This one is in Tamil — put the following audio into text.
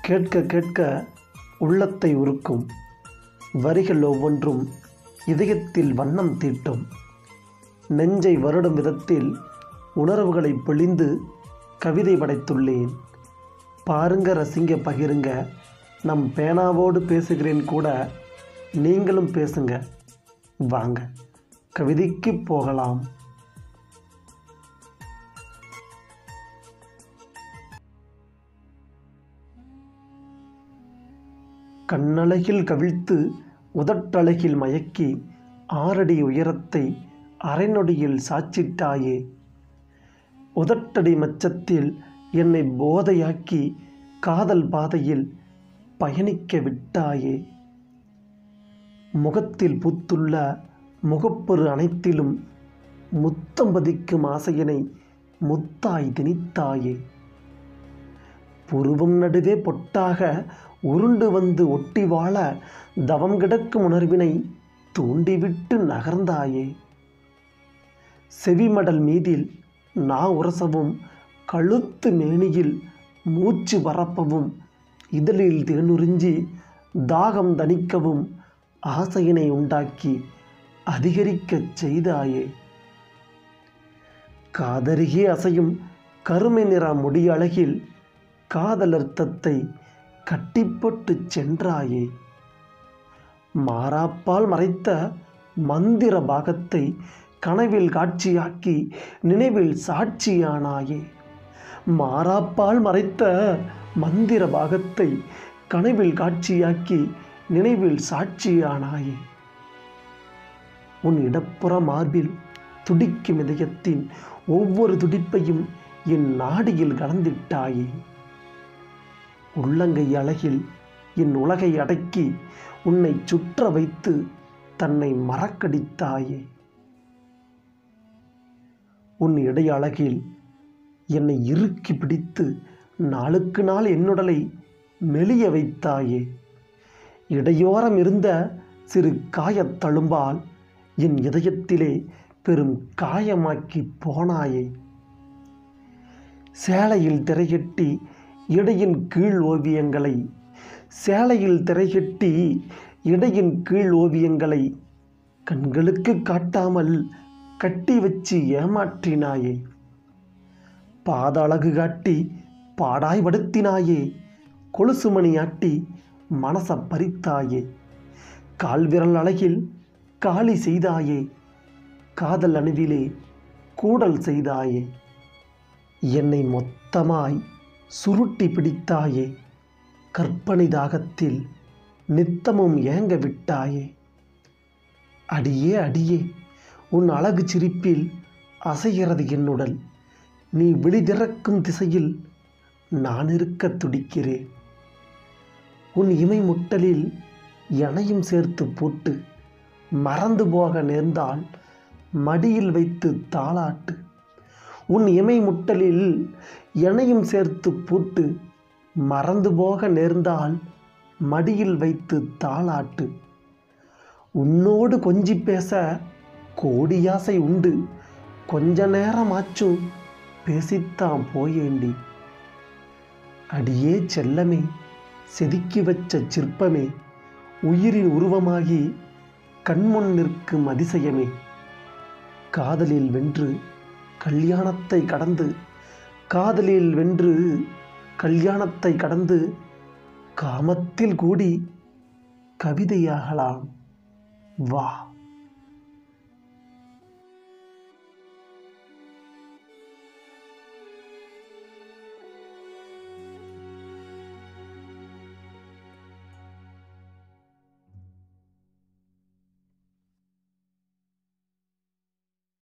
கேட்க கேட்க உள்ளத்தை உருக்கும் வரிகள் ஒவ்வொன்றும் இதயத்தில் வண்ணம் தீட்டும் நெஞ்சை வருடும் விதத்தில் உணர்வுகளை பிழிந்து கவிதை படைத்துள்ளேன் பாருங்க ரசிங்க பகிருங்க நம் பேனாவோடு பேசுகிறேன் கூட நீங்களும் பேசுங்க வாங்க கவிதைக்கு போகலாம் கண்ணழகில் கவிழ்த்து உதட்டழகில் மயக்கி ஆறடி உயரத்தை அரைநொடியில் சாச்சிட்டாயே உதட்டடி மச்சத்தில் என்னை போதையாக்கி காதல் பாதையில் பயணிக்க விட்டாயே முகத்தில் புத்துள்ள முகப்பொரு அனைத்திலும் முத்தம் பதிக்கும் ஆசையினை முத்தாய் திணித்தாயே புருவம் நடுவே பொட்டாக உருண்டு வந்து ஒட்டி வாழ தவம் கிடக்கும் உணர்வினை தூண்டிவிட்டு நகர்ந்தாயே செவிமடல் மீதில் நா உரசவும் கழுத்து மேனியில் மூச்சு பரப்பவும் இதழில் தேனுறிஞ்சி தாகம் தணிக்கவும் ஆசையினை உண்டாக்கி அதிகரிக்கச் செய்தாயே காதருகே அசையும் கருமை நிற முடியழகில் காதலர்த்தத்தை கட்டிப்பட்டு சென்றாயே மாறாப்பால் மறைத்த மந்திர பாகத்தை கனவில் காட்சியாக்கி நினைவில் சாட்சியானாயே மாறாப்பால் மறைத்த மந்திர பாகத்தை கனவில் காட்சியாக்கி நினைவில் சாட்சியானாயே உன் இடப்புற மார்பில் துடிக்கும் இதயத்தின் ஒவ்வொரு துடிப்பையும் என் நாடியில் கலந்திட்டாயே உள்ளங்கை அழகில் என் உலகை அடக்கி உன்னை சுற்ற வைத்து தன்னை மறக்கடித்தாயே உன் இடை அழகில் என்னை இறுக்கி பிடித்து நாளுக்கு நாள் என்னுடலை மெலிய வைத்தாயே இடையோரம் இருந்த சிறு காயத் தழும்பால் என் இதயத்திலே பெரும் காயமாக்கி போனாயே சேலையில் திரைகட்டி இடையின் கீழ் ஓவியங்களை சேலையில் திரைகட்டி இடையின் கீழ் ஓவியங்களை கண்களுக்கு காட்டாமல் கட்டி வச்சு ஏமாற்றினாயே பாத அழகு காட்டி பாடாய்படுத்தினாயே கொலுசு மணியாட்டி மனச பறித்தாயே கால்விரல் அழகில் காளி செய்தாயே காதல் அணுவிலே கூடல் செய்தாயே என்னை மொத்தமாய் சுருட்டி பிடித்தாயே கற்பனை தாகத்தில் நித்தமும் ஏங்க விட்டாயே அடியே அடியே உன் அழகு சிரிப்பில் அசைகிறது என்னுடல் நீ விழி திறக்கும் திசையில் நான் இருக்க துடிக்கிறேன் உன் இமை முட்டலில் எனையும் சேர்த்து போட்டு மறந்து போக நேர்ந்தால் மடியில் வைத்து தாளாட்டு உன் இமை முட்டலில் எனையும் சேர்த்து போட்டு மறந்து போக நேர்ந்தால் மடியில் வைத்து தாளாட்டு உன்னோடு கொஞ்சி பேச கோடியாசை உண்டு கொஞ்ச நேரமாச்சும் பேசித்தான் போயேண்டி அடியே செல்லமே செதுக்கி வச்ச சிற்பமே உயிரின் உருவமாகி கண்முன் நிற்கும் அதிசயமே காதலில் வென்று கல்யாணத்தை கடந்து காதலில் வென்று கல்யாணத்தை கடந்து காமத்தில் கூடி கவிதையாகலாம் வா